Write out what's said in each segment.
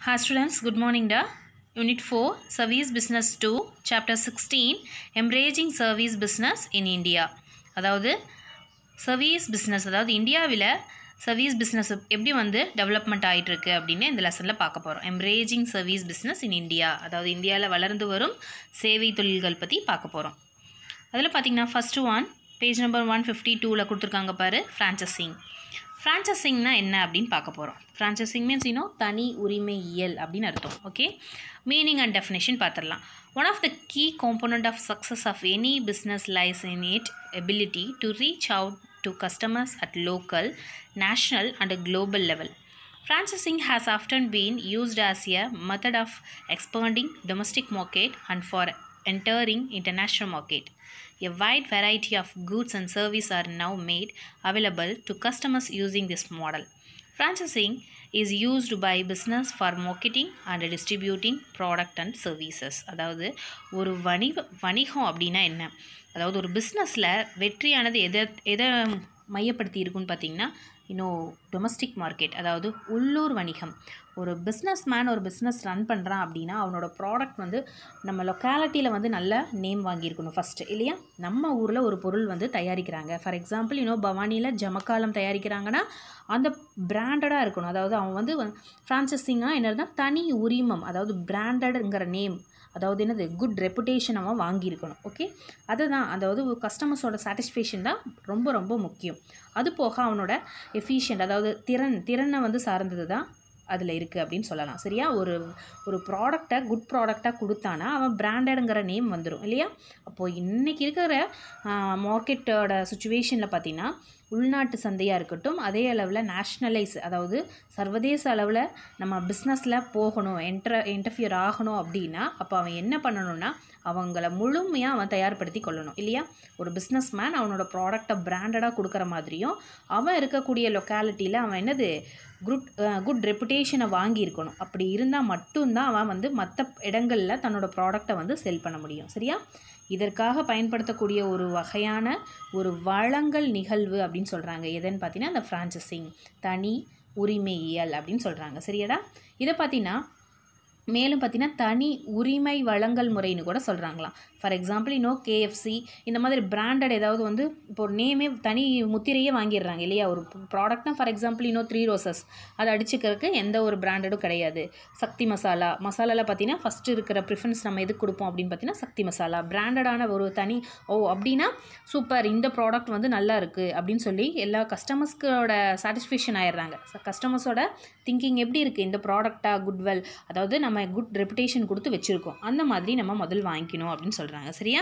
Hi students, good morning da. Unit 4, Service Business 2, Chapter 16, Embracing Service Business in India. அதாவது service business அதாவது இந்தியாவில் service business எப்படி வந்து development ஆகிட்டு இருக்கு அப்படின்னு இந்த லெசனில் பார்க்க போகிறோம் emerging service business in India அதாவது இந்தியாவில் வளர்ந்து வரும் சேவை தொழில்கள் பற்றி பார்க்க போகிறோம் அதில் பார்த்தீங்கன்னா first one page number one fifty டூவில் கொடுத்துருக்காங்க பாரு ஃப்ரான்ச்சசிங் ஃப்ரான்ச்சசிங்னா என்ன அப்படின்னு பார்க்க போகிறோம் ஃப்ரான்ச்சசிங் மீன்ஸ் இன்னும் தனி உரிமை இயல் அப்படின்னு அர்த்தம் ஓகே மீனிங் அண்ட் டெஃபினேஷன் பார்த்துடலாம் one of the key component of success of any business lies in it ability to reach out to customers at local national and global level. Franchising has often been used as a method of expanding domestic market and for entering international market. A wide variety of goods and services are now made available to customers using this model. Franchising is used by business for marketing and distributing product and services. அதாவது ஒரு வணிக வணிகம் அப்படின்னா என்ன அதாவது ஒரு பிஸ்னஸில் வெற்றியானது எதை எதை மையப்படுத்தி இருக்குன்னு பார்த்தீங்கன்னா இன்னும் டொமஸ்டிக் மார்க்கெட் அதாவது உள்ளூர் வணிகம் ஒரு பிஸ்னஸ் மேன் ஒரு பிஸ்னஸ் ரன் பண்ணுறான் அப்படின்னா அவனோட ப்ராடக்ட் வந்து நம்ம லொக்காலிட்டியில் வந்து நல்ல நேம் வாங்கியிருக்கணும் ஃபஸ்ட்டு இல்லையா நம்ம ஊரில் ஒரு பொருள் வந்து தயாரிக்கிறாங்க ஃபார் எக்ஸாம்பிள் இன்னும் பவானியில் ஜமக்காலம் தயாரிக்கிறாங்கன்னா அந்த பிராண்டடாக இருக்கணும் அதாவது அவன் வந்து ஃப்ரான்ச்சைசிங்காக என்னதுன்னா தனி உரிமம் அதாவது பிராண்டடுங்கிற நேம் அதாவது என்னது குட் ரெப்புடேஷன் அவன் வாங்கியிருக்கணும் ஓகே அதுதான் அதாவது கஸ்டமர்ஸோட சாட்டிஸ்ஃபேக்ஷன் தான் ரொம்ப ரொம்ப முக்கியம் அது போக அவனோட எஃபிஷியன்ட் அதாவது திறன் திறனை வந்து சார்ந்தது தான் அதில் இருக்குது அப்படின்னு சொல்லலாம் சரியா ஒரு ஒரு ப்ராடக்டை குட் ப்ராடக்டாக கொடுத்தானா அவன் பிராண்டடுங்கிற நேம் வந்துடும் இல்லையா அப்போது இன்றைக்கி இருக்கிற மார்க்கெட்டோட சுச்சுவேஷனில் பார்த்தீங்கன்னா உள்நாட்டு சந்தையாக இருக்கட்டும் அதே அளவில் நேஷ்னலைஸ் அதாவது சர்வதேச அளவில் நம்ம பிஸ்னஸில் போகணும் என்ட்ர இன்டர்ஃபியர் ஆகணும் அப்படின்னா அப்போ அவன் என்ன பண்ணணும்னா அவங்கள முழுமையாக அவன் தயார்படுத்தி கொள்ளணும் இல்லையா ஒரு பிஸ்னஸ் மேன் அவனோட ப்ராடக்டை பிராண்டடாக கொடுக்குற மாதிரியும் அவன் இருக்கக்கூடிய லொக்காலிட்டியில் அவன் என்னது குட் குட் ரெப்புடேஷனை வாங்கியிருக்கணும் அப்படி இருந்தால் மட்டும்தான் அவன் வந்து மற்ற இடங்களில் தன்னோட ப்ராடக்டை வந்து செல் பண்ண முடியும் சரியா இதற்காக பயன்படுத்தக்கூடிய ஒரு வகையான ஒரு வழங்கல் நிகழ்வு அப்படின்னு சொல்கிறாங்க எதுன்னு பார்த்தீங்கன்னா அந்த ஃப்ரான்ச்சசிங் தனி உரிமையியல் அப்படின்னு சொல்கிறாங்க சரியாடா இதை பார்த்தீங்கன்னா மேலும் பார்த்தீங்கன்னா தனி உரிமை வழங்கல் முறைன்னு கூட சொல்கிறாங்களாம் ஃபார் எக்ஸாம்பிள் இன்னும் கேஎஃப்சி இந்த மாதிரி பிராண்டட் ஏதாவது வந்து இப்போ ஒரு நேமே தனி முத்திரையே வாங்கிடுறாங்க இல்லையா ஒரு ப்ராடக்ட்னா ஃபார் எக்ஸாம்பிள் இன்னும் த்ரீ ரோசஸ் அதை அடிச்சுக்கிறதுக்கு எந்த ஒரு பிராண்டடும் கிடையாது சக்தி மசாலா மசாலாவில் பார்த்தீங்கன்னா ஃபஸ்ட்டு இருக்கிற ப்ரிஃபரன்ஸ் நம்ம எதுக்கு கொடுப்போம் அப்படின்னு பார்த்தீங்கன்னா சக்தி மசாலா பிராண்டடான ஒரு தனி ஓ அப்படின்னா சூப்பர் இந்த ப்ராடக்ட் வந்து நல்லா இருக்குது அப்படின்னு சொல்லி எல்லா கஸ்டமர்ஸ்க்கோட சாட்டிஸ்ஃபேக்ஷன் ஆயிடுறாங்க கஸ்டமர்ஸோட திங்கிங் எப்படி இருக்குது இந்த ப்ராடக்டாக குட்வெல் அதாவது நம்ம குட் ரெப்புடேஷன் கொடுத்து வச்சுருக்கோம் அந்த மாதிரி நம்ம முதல் வாங்கிக்கணும் அப்படின்னு சொல்கிறாங்க சரியா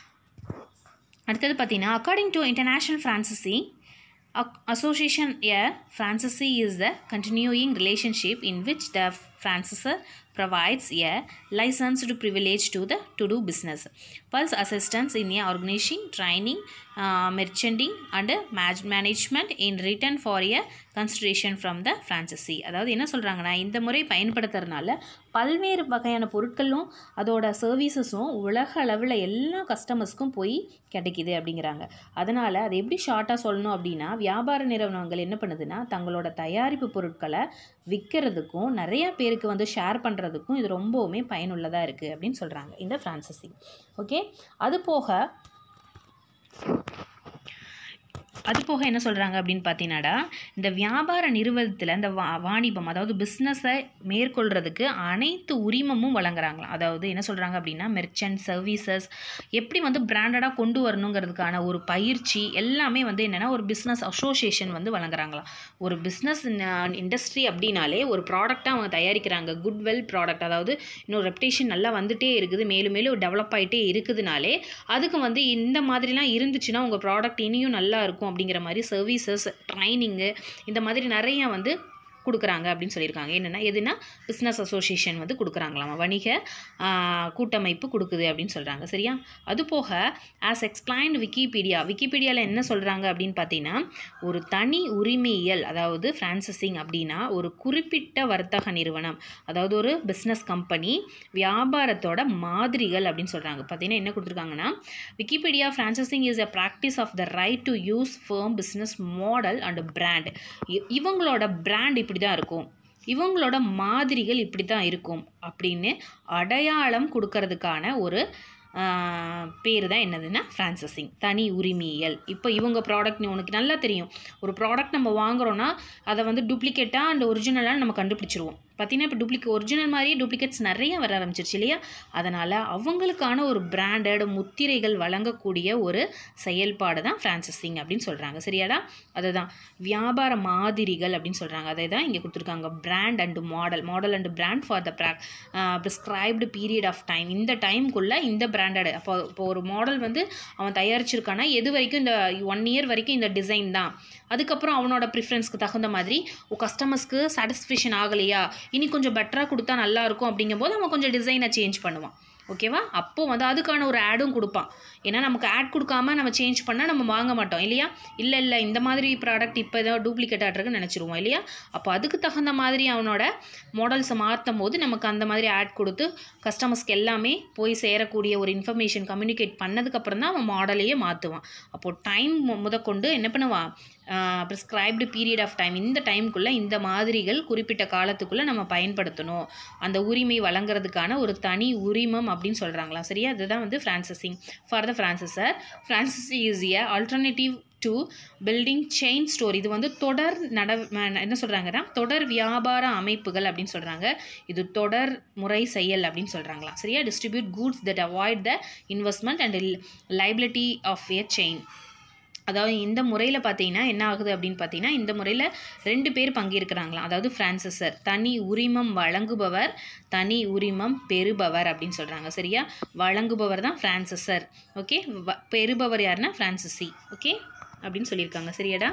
அடுத்தது பார்த்தீங்கன்னா according to international franchisee association a franchisee is the continuing relationship in which the franchisor provides a licensed privilege to the to do business pulse assistance in a organizing training uh, merchandising and management in return for a consideration from the franchisee அதாவது என்ன சொல்கிறாங்கன்னா இந்த முறை பயன்படுத்துறதுனால பல்வேறு வகையான பொருட்களும் அதோட சர்வீசஸும் உலக அளவில் எல்லா கஸ்டமர்ஸ்க்கும் போய் கிடைக்கிது அப்படிங்கிறாங்க அதனால் அதை எப்படி ஷார்ட்டாக சொல்லணும் அப்படின்னா வியாபார நிறுவனங்கள் என்ன பண்ணுதுன்னா தங்களோட தயாரிப்பு பொருட்களை விற்கிறதுக்கும் நிறைய பேருக்கு வந்து ஷேர் பண்ணுறதுக்கும் இது ரொம்பவுமே பயனுள்ளதாக இருக்குது அப்படின்னு சொல்கிறாங்க இந்த ஃப்ரான்சஸிங் ஓகே அது போக அது போக என்ன சொல்கிறாங்க அப்படின்னு பார்த்தீங்கன்னாடா இந்த வியாபார நிறுவனத்தில் இந்த வா வாணிபம் அதாவது பிஸ்னஸை மேற்கொள்கிறதுக்கு அனைத்து உரிமமும் வழங்குறாங்களாம் அதாவது என்ன சொல்கிறாங்க அப்படின்னா மெர்ச்சன்ட் சர்வீசஸ் எப்படி வந்து பிராண்டடாக கொண்டு வரணுங்கிறதுக்கான ஒரு பயிற்சி எல்லாமே வந்து என்னென்னா ஒரு பிஸ்னஸ் அசோசியேஷன் வந்து வழங்குறாங்களாம் ஒரு பிஸ்னஸ் இண்டஸ்ட்ரி அப்படின்னாலே ஒரு ப்ராடக்டாக அவங்க தயாரிக்கிறாங்க குட்வெல் ப்ராடக்ட் அதாவது இன்னும் ரெப்டேஷன் நல்லா வந்துட்டே இருக்குது மேலும் மேலும் டெவலப் ஆகிட்டே இருக்குதுனாலே அதுக்கு வந்து இந்த மாதிரிலாம் இருந்துச்சுன்னா உங்கள் ப்ராடக்ட் இனியும் நல்லா இருக்கும் அப்படிங்கிற மாதிரி சர்வீசஸ் ட்ரைனிங்கு இந்த மாதிரி நிறையா வந்து கொடுக்குறாங்க அப்படின்னு சொல்லியிருக்காங்க என்னென்னா எதுனா பிஸ்னஸ் அசோசியேஷன் வந்து கொடுக்குறாங்களாம் வணிக கூட்டமைப்பு கொடுக்குது அப்படின்னு சொல்கிறாங்க சரியா அது போக ஆஸ் எக்ஸ்பிளைன்டு விக்கிபீடியா விக்கிபீடியாவில் என்ன சொல்கிறாங்க அப்படின்னு பார்த்தீங்கன்னா ஒரு தனி உரிமையியல் அதாவது ஃப்ரான்சஸிங் அப்படின்னா ஒரு குறிப்பிட்ட வர்த்தக நிறுவனம் அதாவது ஒரு பிஸ்னஸ் கம்பெனி வியாபாரத்தோட மாதிரிகள் அப்படின்னு சொல்கிறாங்க பார்த்தீங்கன்னா என்ன கொடுத்துருக்காங்கன்னா Wikipedia franchising is a practice of the right to use firm business model and brand இவங்களோட பிராண்ட் இப்படி தான் இருக்கும் இவங்களோட மாதிரிகள் இப்படி தான் இருக்கும் அப்படின்னு அடையாளம் கொடுக்கறதுக்கான ஒரு பேர் தான் என்னதுன்னா ஃப்ரான்சஸிங் தனி உரிமையியல் இப்போ இவங்க ப்ராடக்ட் உனக்கு நல்லா தெரியும் ஒரு ப்ராடக்ட் நம்ம வாங்குறோன்னா அதை வந்து டூப்ளிகேட்டாக அண்ட் ஒரிஜினலாக நம்ம கண்டுபிடிச்சிருவோம் பார்த்தீங்கன்னா இப்போ டூப்ளிகே ஒரிஜினல் மாதிரியே டூப்ளிகேட்ஸ் நிறைய வர ஆரம்பிச்சிருச்சு இல்லையா அதனால் அவங்களுக்கான ஒரு பிராண்டட் முத்திரைகள் வழங்கக்கூடிய ஒரு செயல்பாடு தான் ஃப்ரான்சஸிங் அப்படின்னு சொல்கிறாங்க சரியாடா அதுதான் வியாபார மாதிரிகள் அப்படின்னு சொல்கிறாங்க அதை தான் இங்கே கொடுத்துருக்காங்க brand and model model and brand for the ப்ராக் ப்ரிஸ்கிரைப்டு பீரியட் ஆஃப் டைம் இந்த டைம்குள்ளே இந்த பிராண்டட் அப்போ இப்போ ஒரு மாடல் வந்து அவன் தயாரிச்சிருக்கானா எது வரைக்கும் இந்த ஒன் இயர் வரைக்கும் இந்த டிசைன் தான் அதுக்கப்புறம் அவனோட ப்ரிஃபரன்ஸ்க்கு தகுந்த மாதிரி கஸ்டமர்ஸ்க்கு சாட்டிஸ்ஃபேக்ஷன் ஆகலையா இனி கொஞ்சம் பெட்டராக கொடுத்தா நல்லாயிருக்கும் அப்படிங்கும்போது அவன் கொஞ்சம் டிசைனை சேஞ்ச் பண்ணுவான் ஓகேவா அப்போது வந்து அதுக்கான ஒரு ஆடும் கொடுப்பான் ஏன்னா நமக்கு ஆட் கொடுக்காம நம்ம சேஞ்ச் பண்ணால் நம்ம வாங்க மாட்டோம் இல்லையா இல்லை இல்லை இந்த மாதிரி ப்ராடக்ட் இப்போ ஏதோ டூப்ளிகேட் ஆட்ருக்குன்னு நினச்சிருவோம் இல்லையா அப்போ அதுக்கு தகுந்த மாதிரி அவனோட மாடல்ஸை மாற்றும் போது நமக்கு அந்த மாதிரி ஆட் கொடுத்து கஸ்டமர்ஸ்க்கு எல்லாமே போய் சேரக்கூடிய ஒரு இன்ஃபர்மேஷன் கம்யூனிகேட் பண்ணதுக்கப்புறம் தான் அவன் மாடலையே மாற்றுவான் அப்போது டைம் முதற்கொண்டு என்ன பண்ணுவான் ப்ரிஸ்கிரைப்டு பீரியட் ஆஃப் டைம் இந்த டைமுக்குள்ளே இந்த மாதிரிகள் குறிப்பிட்ட காலத்துக்குள்ளே நம்ம பயன்படுத்தணும் அந்த உரிமை வழங்குறதுக்கான ஒரு தனி உரிமம் அப்படின்னு சொல்கிறாங்களா சரியா அதுதான் வந்து franchising for the franchisor franchise is a alternative to building chain store இது வந்து தொடர் நட என்ன சொல்கிறாங்கன்னா தொடர் வியாபார அமைப்புகள் அப்படின்னு சொல்கிறாங்க இது தொடர் முறை செயல் அப்படின்னு சொல்கிறாங்களா சரியா distribute goods that avoid the investment and liability of a chain அதாவது இந்த முறையில் பார்த்தீங்கன்னா என்ன ஆகுது அப்படின்னு பார்த்தீங்கன்னா இந்த முறையில் ரெண்டு பேர் பங்கேற்கிறாங்களாம் அதாவது ஃப்ரான்சஸர் தனி உரிமம் வழங்குபவர் தனி உரிமம் பெறுபவர் அப்படின்னு சொல்கிறாங்க சரியா வழங்குபவர் தான் ஃப்ரான்சஸர் ஓகே பெறுபவர் யாருன்னா ஃப்ரான்சஸி ஓகே அப்படின்னு சொல்லியிருக்காங்க சரியாடா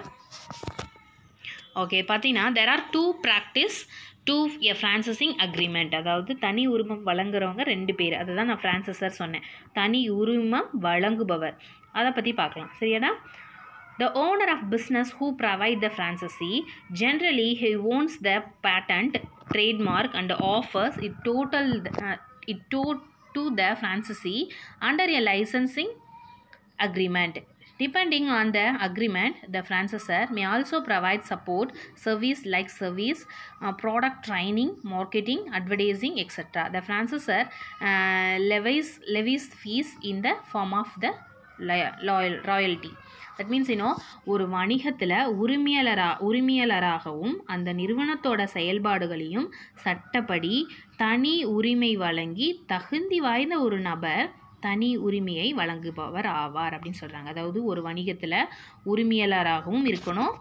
ஓகே பார்த்தீங்கன்னா there are two practice to a franchising agreement அதாவது தனி உரிமம் வழங்குறவங்க ரெண்டு பேர் அதுதான் நான் ஃப்ரான்சஸர் சொன்னேன் தனி உரிமம் வழங்குபவர் அதை பற்றி பார்க்கலாம் சரியாடா The owner of business who provide the franchisee generally he owns the patent, trademark and offers it total uh, it to, to the franchisee under a licensing agreement. Depending on the agreement, the franchisor may also provide support service like service, uh, product training, marketing, advertising, etc. The franchisor uh, levies levies fees in the form of the loyal royalty. That means இன்னும் ஒரு வணிகத்தில் உரிமையாளரா உரிமையாளராகவும் அந்த நிறுவனத்தோட செயல்பாடுகளையும் சட்டப்படி தனி உரிமை வழங்கி தகுதி வாய்ந்த ஒரு நபர் தனி உரிமையை வழங்குபவர் ஆவார் அப்படின்னு சொல்கிறாங்க அதாவது ஒரு வணிகத்தில் உரிமையாளராகவும் இருக்கணும்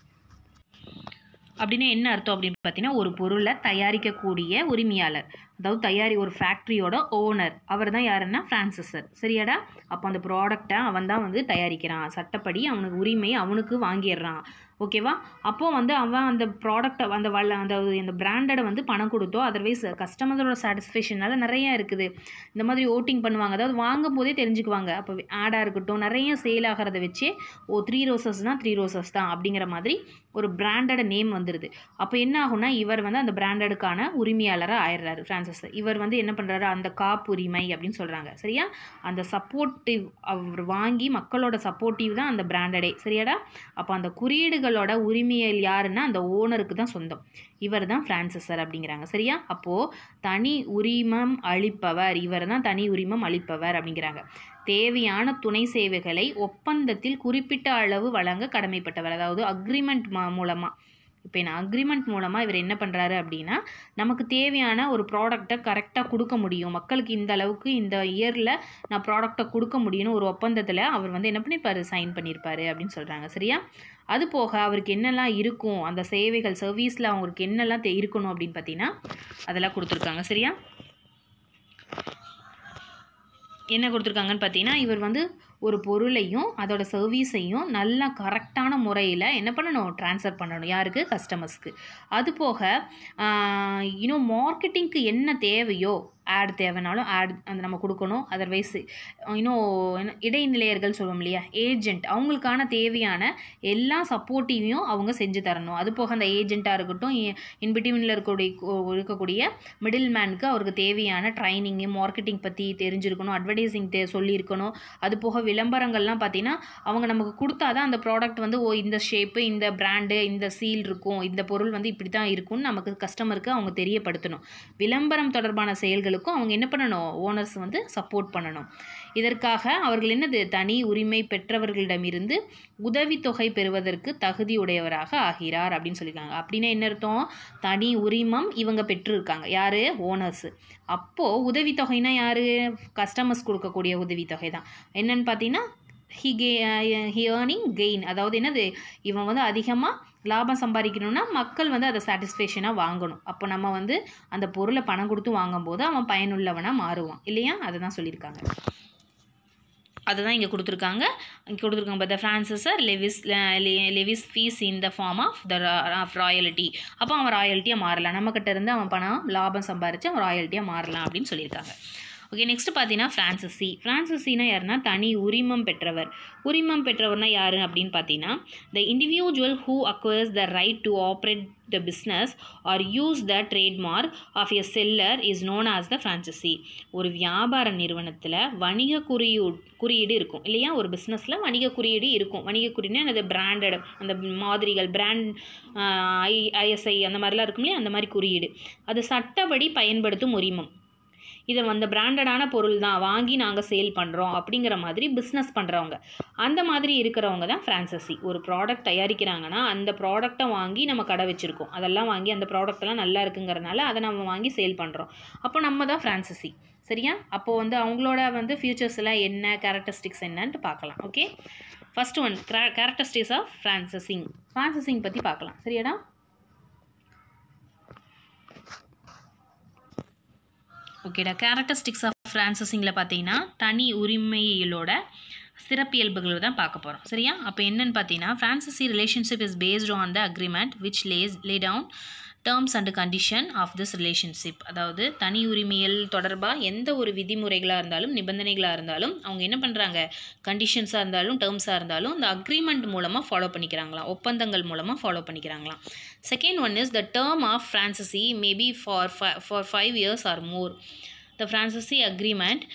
அப்படின்னு என்ன அர்த்தம் அப்படின்னு பார்த்தீங்கன்னா ஒரு பொருளை தயாரிக்கக்கூடிய உரிமையாளர் அதாவது தயாரி ஒரு ஃபேக்ட்ரியோட ஓனர் அவர் தான் யாருன்னா ஃப்ரான்சஸர் சரியாடா அப்போ அந்த ப்ராடக்டை அவன் தான் வந்து தயாரிக்கிறான் சட்டப்படி அவனுக்கு உரிமை அவனுக்கு வாங்கிடுறான் ஓகேவா அப்போது வந்து அவன் அந்த ப்ராடக்டை அந்த வள அந்த அந்த பிராண்டடை வந்து பணம் கொடுத்தோ அதர்வைஸ் கஸ்டமரோட சாட்டிஸ்ஃபேக்ஷனால நிறையா இருக்குது இந்த மாதிரி ஓட்டிங் பண்ணுவாங்க அதாவது வாங்கும் போதே தெரிஞ்சுக்குவாங்க அப்போ ஆடாக இருக்கட்டும் நிறைய சேல் ஆகிறத வச்சே ஓ த்ரீ ரோசஸ்னால் த்ரீ ரோசஸ் தான் அப்படிங்கிற மாதிரி ஒரு பிராண்டட நேம் வந்துடுது அப்போ என்ன ஆகும்னா இவர் வந்து அந்த பிராண்டடுக்கான உரிமையாளராக ஆயிடுறாரு ஃப்ரான்சஸ் இவர் வந்து என்ன பண்ணுறாரு அந்த காப்புரிமை அப்படின்னு சொல்கிறாங்க சரியா அந்த சப்போர்ட்டிவ் அவர் வாங்கி மக்களோட சப்போர்ட்டிவ் தான் அந்த பிராண்டடே சரியாடா அப்போ அந்த குறியீடுகளோட உரிமையல் யாருன்னா அந்த ஓனருக்கு தான் சொந்தம் இவர் தான் ஃப்ரான்சஸர் அப்படிங்கிறாங்க சரியா அப்போது தனி உரிமம் அளிப்பவர் இவர் தான் தனி உரிமம் அளிப்பவர் அப்படிங்கிறாங்க தேவையான துணை சேவைகளை ஒப்பந்தத்தில் குறிப்பிட்ட அளவு வழங்க கடமைப்பட்டவர் அதாவது அக்ரிமெண்ட் மூலமாக இப்போ என்ன அக்ரிமெண்ட் மூலமாக இவர் என்ன பண்ணுறாரு அப்படின்னா நமக்கு தேவையான ஒரு ப்ராடக்டை கரெக்டாக கொடுக்க முடியும் மக்களுக்கு இந்த அளவுக்கு இந்த இயரில் நான் ப்ராடக்டை கொடுக்க முடியும்னு ஒரு ஒப்பந்தத்தில் அவர் வந்து என்ன பண்ணியிருப்பார் சைன் பண்ணியிருப்பார் அப்படின்னு சொல்கிறாங்க சரியா அது போக அவருக்கு என்னெல்லாம் இருக்கும் அந்த சேவைகள் சர்வீஸில் அவங்களுக்கு என்னெல்லாம் தே- இருக்கணும் அப்படின்னு பார்த்தீங்கன்னா அதெல்லாம் கொடுத்துருக்காங்க சரியா என்ன கொடுத்துருக்காங்கன்னு பார்த்தீங்கன்னா இவர் வந்து ஒரு பொருளையும் அதோட சர்வீஸையும் நல்லா கரெக்டான முறையில் என்ன பண்ணணும் ட்ரான்ஸ்ஃபர் பண்ணணும் யாருக்கு கஸ்டமர்ஸ்க்கு அது போக இன்னும் மார்க்கெட்டிங்க்கு என்ன தேவையோ ஆட் தேவைனாலும் ஆட் அந்த நம்ம கொடுக்கணும் அதர்வைஸ் இன்னும் என்ன இடைநிலையர்கள் சொல்லுவோம் இல்லையா ஏஜென்ட் அவங்களுக்கான தேவையான எல்லா சப்போர்ட்டிவையும் அவங்க செஞ்சு தரணும் அது போக அந்த ஏஜென்ட்டாக இருக்கட்டும் இன்பிட்வீனில் இருக்கக்கூடிய இருக்கக்கூடிய மிடில் மேனுக்கு அவருக்கு தேவையான ட்ரைனிங்கு மார்க்கெட்டிங் பற்றி தெரிஞ்சிருக்கணும் அட்வர்டைஸிங் தே சொல்லியிருக்கணும் அது போக விளம்பரங்கள்லாம் பார்த்தீங்கன்னா அவங்க நமக்கு கொடுத்தாதான் அந்த ப்ராடக்ட் வந்து ஓ இந்த ஷேப்பு இந்த பிராண்டு இந்த சீல் இருக்கும் இந்த பொருள் வந்து இப்படி தான் இருக்கும்னு நமக்கு கஸ்டமருக்கு அவங்க தெரியப்படுத்தணும் விளம்பரம் தொடர்பான செயல்களுக்கும் அவங்க என்ன பண்ணணும் ஓனர்ஸ் வந்து சப்போர்ட் பண்ணணும் இதற்காக அவர்கள் என்னது தனி உரிமை பெற்றவர்களிடமிருந்து உதவித்தொகை பெறுவதற்கு தகுதியுடையவராக ஆகிறார் அப்படின்னு சொல்லியிருக்காங்க அப்படின்னா என்ன அர்த்தம் தனி உரிமம் இவங்க பெற்றிருக்காங்க யார் ஓனர்ஸு அப்போது உதவித்தொகைனா யார் கஸ்டமர்ஸ் கொடுக்கக்கூடிய உதவித்தொகை தான் என்னன்னு பார்த்தீங்கன்னா ஹி கே ஹி ஏர்னிங் கெயின் அதாவது என்னது இவன் வந்து அதிகமாக லாபம் சம்பாதிக்கணும்னா மக்கள் வந்து அதை சாட்டிஸ்ஃபேக்ஷனாக வாங்கணும் அப்போ நம்ம வந்து அந்த பொருளை பணம் கொடுத்து வாங்கும்போது அவன் பயனுள்ளவனாக மாறுவான் இல்லையா அதை தான் சொல்லியிருக்காங்க அதை தான் இங்கே கொடுத்துருக்காங்க இங்கே கொடுத்துருக்காங்க பார்த்தா franchisor levies levies fees in the form of the of royalty அப்போ அவன் ராயல்ட்டியாக மாறலாம் நம்மக்கிட்ட இருந்து அவன் பணம் லாபம் சம்பாரித்து அவன் ராயல்ட்டியாக மாறலாம் அப்படின்னு சொல்லியிருக்காங்க ஓகே நெக்ஸ்ட் பார்த்தீங்கன்னா ஃப்ரான்சிசி ஃப்ரான்சிசினா யாருன்னா தனி உரிமம் பெற்றவர் உரிமம் பெற்றவர்னா யார் அப்படின்னு பார்த்தீங்கன்னா the individual who acquires the right to operate the business or use the trademark of a seller is known as the franchisee ஒரு வியாபார நிறுவனத்தில் வணிக குறியீடு குறியீடு இருக்கும் இல்லையா ஒரு பிஸ்னஸில் வணிக குறியீடு இருக்கும் வணிக குறியீடுனா அந்த பிராண்டட் அந்த மாதிரிகள் பிராண்ட் ஐ ஐஎஸ்ஐ அந்த மாதிரிலாம் இருக்கும் இல்லையா அந்த மாதிரி குறியீடு அது சட்டப்படி பயன்படுத்தும் உரிமம் இதை அந்த பிராண்டடான பொருள் தான் வாங்கி நாங்கள் சேல் பண்ணுறோம் அப்படிங்கிற மாதிரி பிஸ்னஸ் பண்ணுறவங்க அந்த மாதிரி இருக்கிறவங்க தான் ஃப்ரான்சசி ஒரு ப்ராடக்ட் தயாரிக்கிறாங்கன்னா அந்த ப்ராடக்டை வாங்கி நம்ம கடை வச்சுருக்கோம் அதெல்லாம் வாங்கி அந்த ப்ராடக்டெல்லாம் நல்லா இருக்குங்கிறனால அதை நம்ம வாங்கி சேல் பண்ணுறோம் அப்போ நம்ம தான் ஃப்ரான்சசி சரியா அப்போது வந்து அவங்களோட வந்து ஃபியூச்சர்ஸ் எல்லாம் என்ன கேரக்டரிஸ்டிக்ஸ் என்னன்ட்டு பார்க்கலாம் okay first one characteristics of franchising franchising பற்றி பார்க்கலாம் சரியாடா ஓகேடா கேரக்டரிஸ்டிக்ஸ் ஆஃப் ஃப்ரான்சஸிங்கில் பார்த்தீங்கன்னா தனி உரிமையிலோட சிறப்பியல்புகள் தான் பார்க்க போகிறோம் சரியா அப்போ என்னன்னு பார்த்தீங்கன்னா franchisee relationship is based on the agreement which lays lay down terms and condition of this relationship அதாவது தனி உரிமையல் தொடர்பாக எந்த ஒரு விதிமுறைகளாக இருந்தாலும் நிபந்தனைகளாக இருந்தாலும் அவங்க என்ன பண்ணுறாங்க கண்டிஷன்ஸாக இருந்தாலும் டேர்ம்ஸாக இருந்தாலும் இந்த அக்ரிமெண்ட் மூலமாக ஃபாலோ பண்ணிக்கிறாங்களாம் ஒப்பந்தங்கள் மூலமாக ஃபாலோ பண்ணிக்கிறாங்களாம் second one is the term of franchisee maybe for for five years or more the franchisee agreement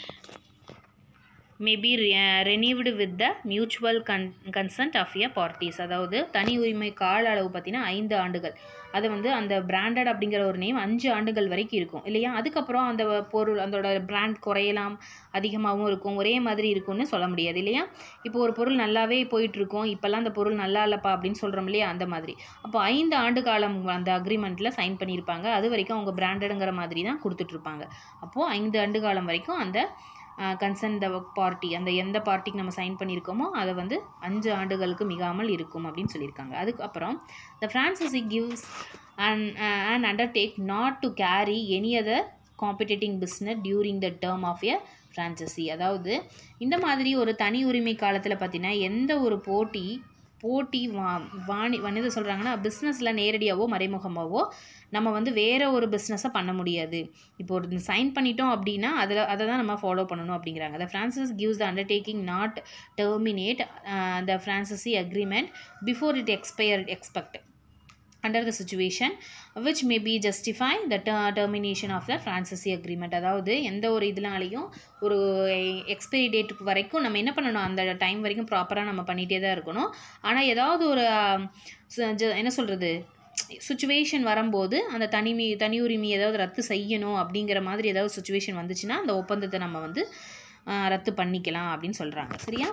may be renewed with the mutual con consent of a parties அதாவது தனி உரிமை கால அளவு பார்த்தீங்கன்னா ஐந்து ஆண்டுகள் அது வந்து அந்த பிராண்டட் அப்படிங்கிற ஒரு நேம் அஞ்சு ஆண்டுகள் வரைக்கும் இருக்கும் இல்லையா அதுக்கப்புறம் அந்த பொருள் அதோட பிராண்ட் குறையலாம் அதிகமாகவும் இருக்கும் ஒரே மாதிரி இருக்கும்னு சொல்ல முடியாது இல்லையா இப்போ ஒரு பொருள் நல்லாவே போயிட்டுருக்கோம் இப்போல்லாம் அந்த பொருள் நல்லா இல்லைப்பா அப்படின்னு சொல்கிறோம் இல்லையா அந்த மாதிரி அப்போ ஐந்து ஆண்டு காலம் அந்த அக்ரிமெண்ட்டில் சைன் பண்ணியிருப்பாங்க அது வரைக்கும் அவங்க பிராண்டடுங்கிற மாதிரி தான் கொடுத்துட்ருப்பாங்க அப்போது ஐந்து ஆண்டு காலம் வரைக்கும் அந்த கன்சர்ன் த பார்ட்டி அந்த எந்த பார்ட்டிக்கு நம்ம சைன் பண்ணியிருக்கோமோ அதை வந்து அஞ்சு ஆண்டுகளுக்கு மிகாமல் இருக்கும் அப்படின்னு சொல்லியிருக்காங்க அதுக்கப்புறம் the franchisee gives and and undertake not to carry any other competing business during the term of a franchisee அதாவது இந்த மாதிரி ஒரு தனி உரிமை காலத்தில் பார்த்தீங்கன்னா எந்த ஒரு போட்டி போட்டி வா வாணி வணித சொல்கிறாங்கன்னா பிஸ்னஸில் நேரடியாகவோ மறைமுகமாகவோ நம்ம வந்து வேறு ஒரு பிஸ்னஸை பண்ண முடியாது இப்போ ஒரு சைன் பண்ணிட்டோம் அப்படின்னா அதில் அதை தான் நம்ம ஃபாலோ பண்ணணும் அப்படிங்கிறாங்க the franchise gives the undertaking not terminate the franchisee agreement before it expire expect under the situation which may be justify the ter- termination of the franchisee agreement அதாவது எந்த ஒரு இதனாலையும் ஒரு எக்ஸ்பைரி டேட்டுக்கு வரைக்கும் நம்ம என்ன பண்ணணும் அந்த டைம் வரைக்கும் ப்ராப்பராக நம்ம பண்ணிகிட்டே தான் இருக்கணும் ஆனால் ஏதாவது ஒரு என்ன சொல்கிறது சுச்சுவேஷன் வரும்போது அந்த தனிமை தனி உரிமை ஏதாவது ரத்து செய்யணும் அப்படிங்கிற மாதிரி ஏதாவது சுச்சுவேஷன் வந்துச்சுன்னா அந்த ஒப்பந்தத்தை நம்ம வந்து ரத்து பண்ணிக்கலாம் அப்படின்னு சொல்கிறாங்க சரியா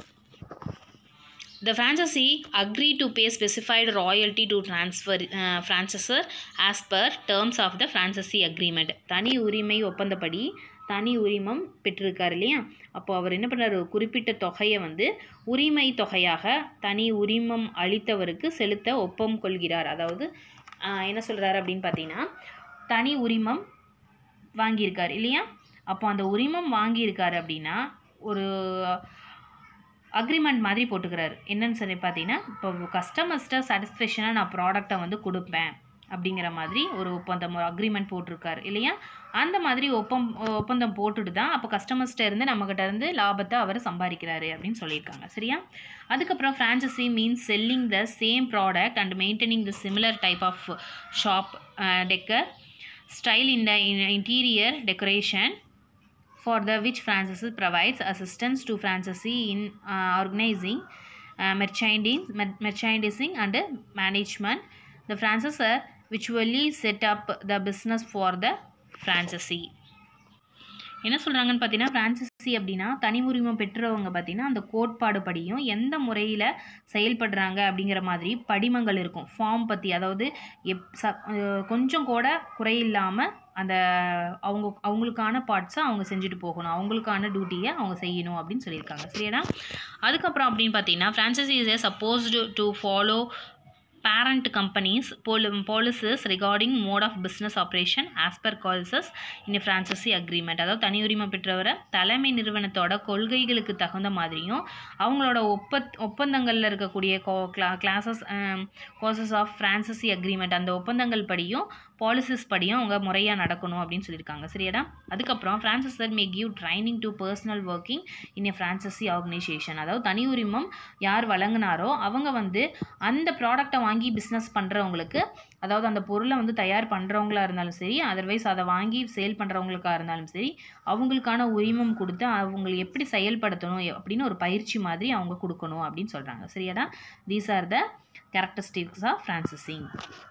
The franchisee agreed to pay specified royalty to transfer uh, franchisor as per terms of the franchisee agreement. தனி உரிமை ஒப்பந்தப்படி தனி உரிமம் பெற்றிருக்காரு இல்லையா அப்போ அவர் என்ன பண்ணுறாரு குறிப்பிட்ட தொகையை வந்து உரிமை தொகையாக தனி உரிமம் அளித்தவருக்கு செலுத்த ஒப்பம் கொள்கிறார் அதாவது என்ன சொல்கிறாரு அப்படின்னு பார்த்தீங்கன்னா தனி உரிமம் வாங்கியிருக்கார் இல்லையா அப்போ அந்த உரிமம் வாங்கியிருக்காரு அப்படின்னா ஒரு அக்ரிமெண்ட் மாதிரி போட்டுக்கிறாரு என்னன்னு சொல்லி பார்த்தீங்கன்னா இப்போ கஸ்டமர்ஸ்ட்ட சாட்டிஸ்ஃபேக்ஷனாக நான் ப்ராடக்டை வந்து கொடுப்பேன் அப்படிங்கிற மாதிரி ஒரு ஒப்பந்தம் ஒரு அக்ரிமெண்ட் போட்டிருக்காரு இல்லையா அந்த மாதிரி ஒப்பம் ஒப்பந்தம் போட்டுட்டு தான் அப்போ கஸ்டமர்ஸ்ட்ட இருந்து நம்மக்கிட்ட இருந்து லாபத்தை அவர் சம்பாதிக்கிறாரு அப்படின்னு சொல்லியிருக்காங்க சரியா அதுக்கப்புறம் franchisee means selling the same product and maintaining the similar type of shop decor style in the interior decoration for the which franchisee provides assistance to franchisee in uh, organizing uh, merchandising, mer- merchandising and management. The franchisor virtually set up the business for the franchisee. என்ன சொல்கிறாங்கன்னு பார்த்தீங்கன்னா franchisee அப்படின்னா தனி உரிமம் பெற்றவங்க பார்த்தீங்கன்னா அந்த கோட்பாடு படியும் எந்த முறையில் செயல்படுறாங்க அப்படிங்கிற மாதிரி படிமங்கள் இருக்கும் ஃபார்ம் பற்றி அதாவது எப் ச அஹ் கொஞ்சம் கூட குறையில்லாமல் அந்த அவங்க அவங்களுக்கான பார்ட்ஸை அவங்க செஞ்சுட்டு போகணும் அவங்களுக்கான டியூட்டியை அவங்க செய்யணும் அப்படின்னு சொல்லியிருக்காங்க சரியாடா அதுக்கப்புறம் அப்படின்னு பார்த்தீங்கன்னா franchisee is a supposed to follow parent companies pol- policies regarding mode of business operation as per clauses in a franchisee agreement அதாவது தனி உரிமை பெற்றவரை தலைமை நிறுவனத்தோட கொள்கைகளுக்கு தகுந்த மாதிரியும் அவங்களோட ஒப்ப ஒப்பந்தங்களில் இருக்கக்கூடிய clauses causes of franchisee agreement அந்த ஒப்பந்தங்கள் படியும் பாலிசிஸ் படியும் அவங்க முறையாக நடக்கணும் அப்படின்னு சொல்லியிருக்காங்க சரியாடா அதுக்கப்புறம் franchisor may give training to personnel working in a franchisee organisation அதாவது தனி உரிமம் யார் வழங்கினாரோ அவங்க வந்து அந்த ப்ராடக்டை வாங்கி பிஸ்னஸ் பண்ணுறவங்களுக்கு அதாவது அந்த பொருளை வந்து தயார் பண்ணுறவங்களா இருந்தாலும் சரி அதர்வைஸ் அதை வாங்கி சேல் பண்ணுறவங்களுக்கா இருந்தாலும் சரி அவங்களுக்கான உரிமம் கொடுத்து அவங்களை எப்படி செயல்படுத்தணும் அப்படின்னு ஒரு பயிற்சி மாதிரி அவங்க கொடுக்கணும் அப்படின்னு சொல்கிறாங்க சரியாடா these are the characteristics of franchising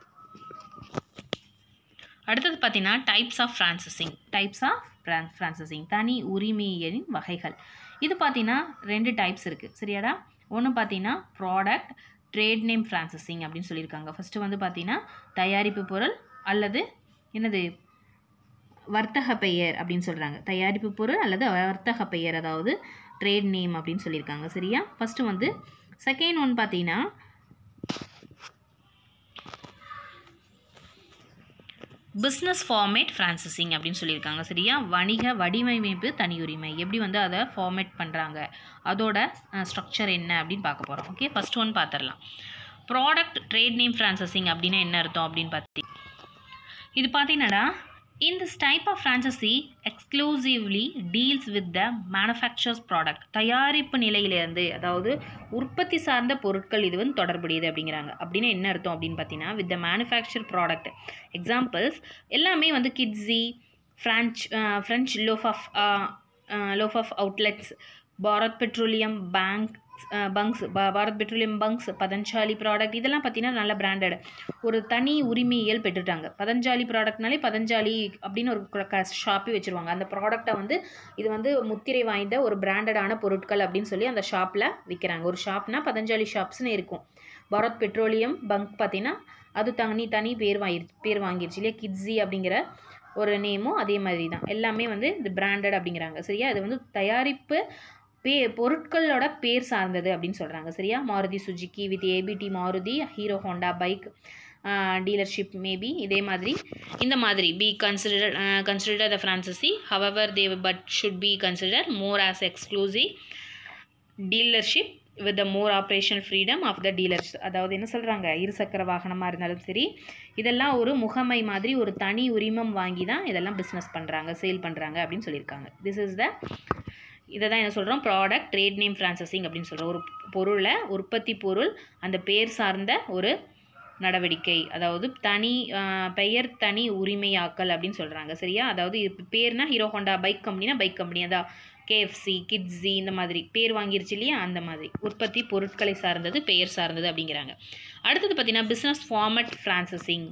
அடுத்தது பார்த்தீங்கன்னா types of franchising types of franchising தனி உரிமையின் வகைகள் இது பார்த்தீங்கன்னா ரெண்டு டைப்ஸ் இருக்குது சரியாடா ஒன்று பார்த்தீங்கன்னா ப்ராடக்ட் ட்ரேட் நேம் ஃப்ரான்சிசிங் அப்படின்னு சொல்லியிருக்காங்க ஃபஸ்ட்டு வந்து பார்த்தீங்கன்னா தயாரிப்பு பொருள் அல்லது என்னது வர்த்தக பெயர் அப்படின்னு சொல்கிறாங்க தயாரிப்பு பொருள் அல்லது வர்த்தக பெயர் அதாவது ட்ரேட் நேம் அப்படின்னு சொல்லியிருக்காங்க சரியா ஃபஸ்ட்டு வந்து செகண்ட் ஒன் பார்த்தீங்கன்னா பிஸ்னஸ் ஃபார்மேட் ஃப்ரான்சிசிங் அப்படின்னு சொல்லியிருக்காங்க சரியா வணிக வடிவமைப்பு தனியுரிமை எப்படி வந்து அதை ஃபார்மேட் பண்ணுறாங்க அதோட ஸ்ட்ரக்சர் என்ன அப்படின்னு பார்க்க போகிறோம் ஓகே ஃபஸ்ட் ஒன் பார்த்துடலாம் ப்ராடக்ட் ட்ரேட் நேம் ஃப்ரான்சிசிங் அப்படின்னா என்ன அர்த்தம் அப்படின்னு பார்த்தி இது பார்த்தீங்கன்னா In this type of franchisee exclusively deals with the manufacturer's product தயாரிப்பு நிலையிலேருந்து அதாவது உற்பத்தி சார்ந்த பொருட்கள் இது வந்து தொடர்புடையது அப்படிங்கிறாங்க அப்படின்னா என்ன அர்த்தம் அப்படின்னு பார்த்தீங்கன்னா with the manufacture product examples எல்லாமே வந்து Kidzee French French Loaf of Loaf of outlets Bharat Petroleum bank bunks Bharat Petroleum bunks Patanjali product இதெல்லாம் பார்த்தீங்கன்னா நல்ல பிராண்டட் ஒரு தனி உரிமையியல் பெற்றுட்டாங்க பதஞ்சாலி ப்ராடக்ட்னாலே பதஞ்சாலி அப்படின்னு ஒரு ஷாப்பே வச்சுருவாங்க அந்த ப்ராடக்டை வந்து இது வந்து முத்திரை வாய்ந்த ஒரு பிராண்டடான பொருட்கள் அப்படின்னு சொல்லி அந்த ஷாப்பில் விற்கிறாங்க ஒரு ஷாப்னா பதஞ்சாலி ஷாப்ஸ்னு இருக்கும் பாரத் பெட்ரோலியம் பங்க் பார்த்தீங்கன்னா அது தனி தனி பேர் வாங்கி பேர் வாங்கிருச்சு இல்லையா கிட்ஸி அப்படிங்கிற ஒரு நேமும் அதே மாதிரி தான் எல்லாமே வந்து இது பிராண்டட் அப்படிங்கிறாங்க சரியா அது வந்து தயாரிப்பு பே பொருட்களோட பேர் சார்ந்தது அப்படின்னு சொல்கிறாங்க சரியா Maruti Suzuki with ABT Maruti Hero Honda bike dealership maybe இதே மாதிரி இந்த மாதிரி be consider consider the franchisee however they but should be consider more as exclusive dealership with the more operational freedom of the dealers அதாவது என்ன சொல்கிறாங்க இருசக்கர வாகனமாக இருந்தாலும் சரி இதெல்லாம் ஒரு முகமை மாதிரி ஒரு தனி உரிமம் வாங்கி தான் இதெல்லாம் பிஸ்னஸ் பண்ணுறாங்க சேல் பண்ணுறாங்க அப்படின்னு சொல்லியிருக்காங்க திஸ் இஸ் த இதை தான் என்ன சொல்கிறோம் ப்ராடக்ட் ட்ரேட் நேம் ஃப்ரான்சஸிங் அப்படின்னு சொல்கிறோம் ஒரு பொருளை உற்பத்தி பொருள் அந்த பேர் சார்ந்த ஒரு நடவடிக்கை அதாவது தனி பெயர் தனி உரிமையாக்கல் அப்படின்னு சொல்கிறாங்க சரியா அதாவது பேர்னா ஹீரோ ஹோண்டா பைக் கம்பெனினா பைக் கம்பெனி அதான் கேஎஃப்சி கிட்ஸி இந்த மாதிரி பேர் வாங்கிருச்சு இல்லையா அந்த மாதிரி உற்பத்தி பொருட்களை சார்ந்தது பெயர் சார்ந்தது அப்படிங்கிறாங்க அடுத்தது பார்த்தீங்கன்னா பிஸ்னஸ் ஃபார்மட் ஃப்ரான்சஸிங்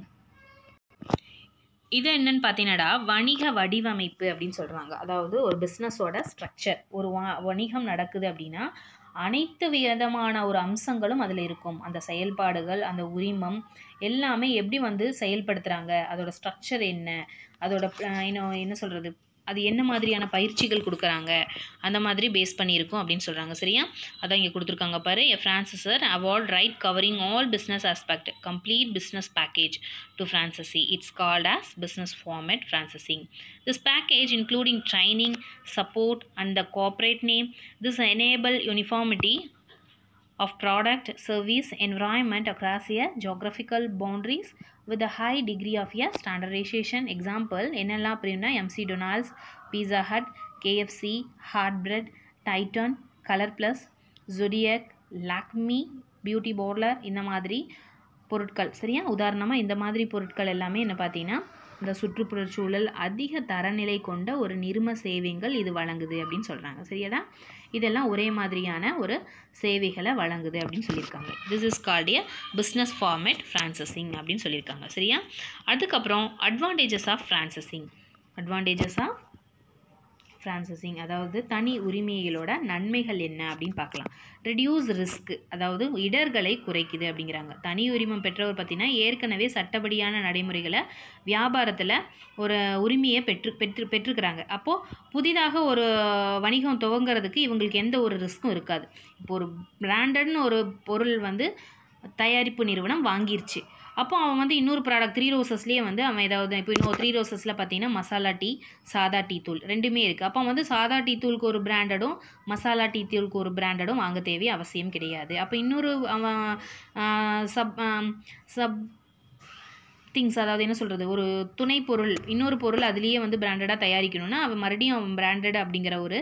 இது என்னன்னு பார்த்தீங்கன்னாடா வணிக வடிவமைப்பு அப்படின்னு சொல்கிறாங்க அதாவது ஒரு பிஸ்னஸோட ஸ்ட்ரக்சர் ஒரு வா வணிகம் நடக்குது அப்படின்னா அனைத்து விதமான ஒரு அம்சங்களும் அதில் இருக்கும் அந்த செயல்பாடுகள் அந்த உரிமம் எல்லாமே எப்படி வந்து செயல்படுத்துகிறாங்க அதோட ஸ்ட்ரக்சர் என்ன அதோட இன்னும் என்ன சொல்கிறது அது என்ன மாதிரியான பயிற்சிகள் கொடுக்குறாங்க அந்த மாதிரி பேஸ் பண்ணியிருக்கும் அப்படின்னு சொல்கிறாங்க சரியா அதான் இங்கே கொடுத்துருக்காங்க பாரு a franchisor award right covering all business aspect complete business package to franchisee it's called as business format franchising this package including training support and the corporate name this enable uniformity of product, service, environment across a geographical boundaries with a high degree of a standardization. Example, என்னெல்லாம் அப்படின்னா McDonald's Pizza Hut KFC Hot Bread Titan Color Plus Zodiac Lakme beauty parlour இந்த மாதிரி பொருட்கள் சரியா உதாரணமாக இந்த மாதிரி பொருட்கள் எல்லாமே என்ன பார்த்தீங்கன்னா இந்த சுற்றுப்புறச் சூழல் அதிக தரநிலை கொண்ட ஒரு நிர்ம சேவைகள் இது வழங்குது அப்படின்னு சொல்கிறாங்க சரியாடா இதெல்லாம் ஒரே மாதிரியான ஒரு சேவைகளை வழங்குது அப்படின்னு சொல்லியிருக்காங்க this is called a business format franchising அப்படின்னு சொல்லியிருக்காங்க சரியா அதுக்கப்புறம் advantages of franchising advantages of franchising அதாவது தனி உரிமைகளோட நன்மைகள் என்ன அப்படின்னு பார்க்கலாம் ரெடியூஸ் ரிஸ்க் அதாவது இடர்களை குறைக்குது அப்படிங்கிறாங்க தனி உரிமம் பெற்றவர் பார்த்தீங்கன்னா ஏற்கனவே சட்டப்படியான நடைமுறைகளை வியாபாரத்தில் ஒரு உரிமையை பெற்று பெற்று பெற்றுக்கிறாங்க அப்போது புதிதாக ஒரு வணிகம் துவங்குறதுக்கு இவங்களுக்கு எந்த ஒரு ரிஸ்க்கும் இருக்காது இப்போ ஒரு பிராண்டட்னு ஒரு பொருள் வந்து தயாரிப்பு நிறுவனம் வாங்கிருச்சு அப்போ அவன் வந்து இன்னொரு ப்ராடக்ட் த்ரீ ரோசஸ்லேயே வந்து அவன் ஏதாவது இப்போ இன்னொரு த்ரீ ரோசஸில் பார்த்தீங்கன்னா மசாலா டீ சாதா டீ தூள் ரெண்டுமே இருக்குது அப்போ வந்து சாதா டீ தூளுக்கு ஒரு பிராண்டடும் மசாலா டீ தூளுக்கு ஒரு பிராண்டடும் வாங்க தேவை அவசியம் கிடையாது அப்போ இன்னொரு அவன் சப் சப் திங்ஸ் அதாவது என்ன சொல்கிறது ஒரு துணை பொருள் இன்னொரு பொருள் அதுலேயே வந்து பிராண்டடாக தயாரிக்கணும்னா அவன் மறுபடியும் அவன் பிராண்டட் அப்படிங்கிற ஒரு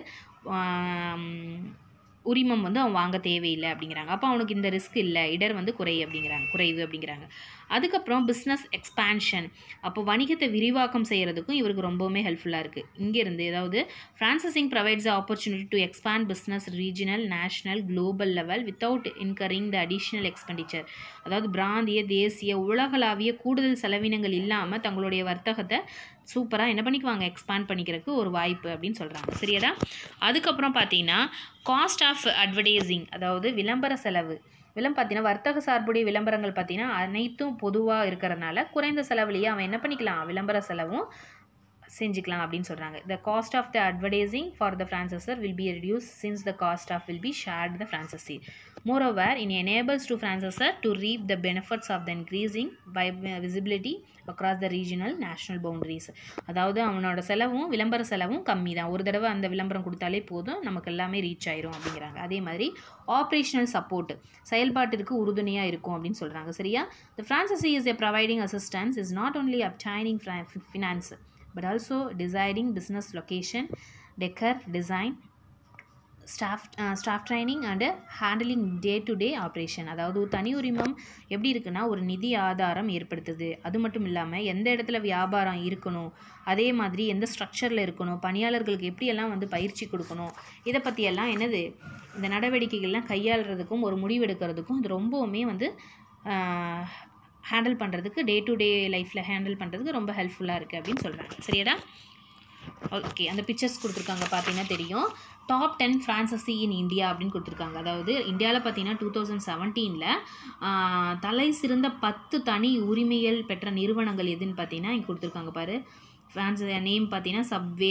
உரிமம் வந்து அவன் வாங்க தேவையில்லை அப்படிங்கிறாங்க அப்போ அவனுக்கு இந்த ரிஸ்க் இல்லை இடர் வந்து குறை அப்படிங்கிறாங்க குறைவு அப்படிங்கிறாங்க அதுக்கப்புறம் பிஸ்னஸ் எக்ஸ்பேன்ஷன் அப்போ வணிகத்தை விரிவாக்கம் செய்கிறதுக்கும் இவருக்கு ரொம்பவுமே ஹெல்ப்ஃபுல்லாக இருக்குது இங்கேருந்து அதாவது franchising provides opportunity to expand business regional national global level without incurring the additional expenditure அதாவது பிராந்திய தேசிய உலகளாவிய கூடுதல் செலவினங்கள் இல்லாமல் தங்களுடைய வர்த்தகத்தை சூப்பராக என்ன பண்ணிக்குவாங்க எக்ஸ்பேண்ட் பண்ணிக்கிறதுக்கு ஒரு வாய்ப்பு அப்படின்னு சொல்கிறாங்க சரியாடா அதுக்கப்புறம் பார்த்தீங்கன்னா காஸ்ட் ஆஃப் அட்வர்டைஸிங் அதாவது விளம்பர செலவு விளம் பார்த்தீங்கன்னா வர்த்தக சார்புடைய விளம்பரங்கள் பார்த்தீங்கன்னா அனைத்தும் பொதுவாக இருக்கிறனால குறைந்த செலவுலேயே அவன் என்ன பண்ணிக்கலாம் விளம்பர செலவும் செஞ்சுக்கலாம் அப்படின்னு சொல்கிறாங்க the cost of the advertising for the franchisor will be reduce since the cost of will be shared the franchisee moreover in enables to franchisor to reap the benefits of the increasing by visibility across the regional national boundaries அதாவது அவனோட செலவும் விளம்பர செலவும் கம்மி தான் ஒரு தடவை அந்த விளம்பரம் கொடுத்தாலே போதும் நமக்கு எல்லாமே ரீச் ஆயிரும் அப்படிங்கிறாங்க அதே மாதிரி ஆப்ரேஷனல் சப்போர்ட் செயல்பாட்டிற்கு உறுதுணையாக இருக்கும் அப்படின்னு சொல்கிறாங்க சரியா the franchisee is a providing assistance is not only obtaining finance but also deciding business location, decor, design, staff staff training and handling day to day operation அதாவது ஒரு தனி உரிமம் எப்படி இருக்குன்னா ஒரு நிதி ஆதாரம் ஏற்படுத்துது அது மட்டும் இல்லாமல் எந்த இடத்துல வியாபாரம் இருக்கணும் அதே மாதிரி எந்த ஸ்ட்ரக்சரில் இருக்கணும் பணியாளர்களுக்கு எப்படியெல்லாம் வந்து பயிற்சி கொடுக்கணும் இதை பற்றியெல்லாம் என்னது இந்த நடவடிக்கைகள்லாம் கையாளுறதுக்கும் ஒரு முடிவெடுக்கிறதுக்கும் இது ரொம்பவுமே வந்து ஹேண்டில் பண்ணுறதுக்கு டே டு டே லைஃப்பில் ஹேண்டில் பண்ணுறதுக்கு ரொம்ப ஹெல்ப்ஃபுல்லாக இருக்குது அப்படின்னு சொல்கிறாங்க சரியாடா ஓகே அந்த பிக்சர்ஸ் கொடுத்துருக்காங்க பார்த்தீங்கன்னா தெரியும் top ten franchisee in India அப்படின்னு கொடுத்துருக்காங்க அதாவது இந்தியாவில் பார்த்தீங்கன்னா டூ தௌசண்ட் செவன்டீனில் தலை சிறந்த பத்து தனி உரிமைகள் பெற்ற நிறுவனங்கள் எதுன்னு பார்த்தீங்கன்னா இங்கே கொடுத்துருக்காங்க பாரு ஃப்ரான்ஸ் நேம் பார்த்தீங்கன்னா சப்வே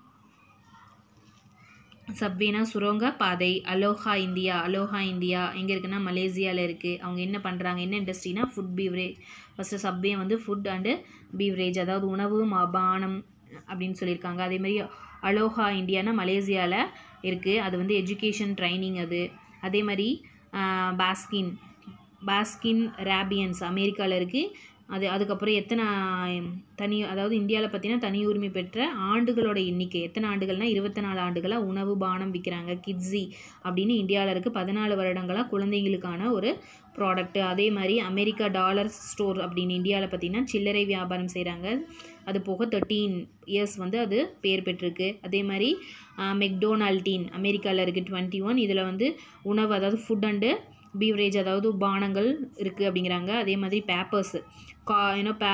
சப்வேனா சுரங்க பாதை அலோஹா இந்தியா அலோஹா இந்தியா எங்கே இருக்குன்னா மலேசியாவில் இருக்குது அவங்க என்ன பண்ணுறாங்க என்ன இண்டஸ்ட்ரினா ஃபுட் பீவரேஜ் ஃபஸ்ட்டு சப்வே வந்து ஃபுட் அண்டு பீவரேஜ் அதாவது உணவு பானம் அப்படின்னு சொல்லியிருக்காங்க அதேமாதிரி அலோஹா இந்தியானா மலேசியாவில் இருக்குது அது வந்து எஜுகேஷன் ட்ரைனிங் அது அதே மாதிரி பாஸ்கின் பாஸ்கின் ரேபியன்ஸ் அமெரிக்காவில் இருக்குது அது அதுக்கப்புறம் எத்தனை தனி அதாவது இந்தியாவில் பார்த்தீங்கன்னா தனி உரிமை பெற்ற ஆண்டுகளோட எண்ணிக்கை எத்தனை ஆண்டுகள்னால் இருபத்தி நாலு ஆண்டுகளாக உணவு பானம் விற்கிறாங்க கிட்ஸி அப்படின்னு இந்தியாவில் இருக்குது பதினாலு வருடங்களாக குழந்தைங்களுக்கான ஒரு ப்ராடக்ட்டு அதே மாதிரி அமெரிக்கா டாலர் ஸ்டோர் அப்படின்னு இந்தியாவில் பார்த்தீங்கன்னா சில்லறை வியாபாரம் செய்கிறாங்க அது போக தேர்ட்டீன் இயர்ஸ் வந்து அது பேர் பெற்றிருக்கு அதே மாதிரி மெக்டோனால்டீன் அமெரிக்காவில் இருக்குது டுவெண்ட்டி ஒன் இதில் வந்து உணவு அதாவது ஃபுட் அண்டு பீவரேஜ் அதாவது பானங்கள் இருக்குது அப்படிங்கிறாங்க அதே மாதிரி பேப்பர்ஸு கா ஏன்னோ பே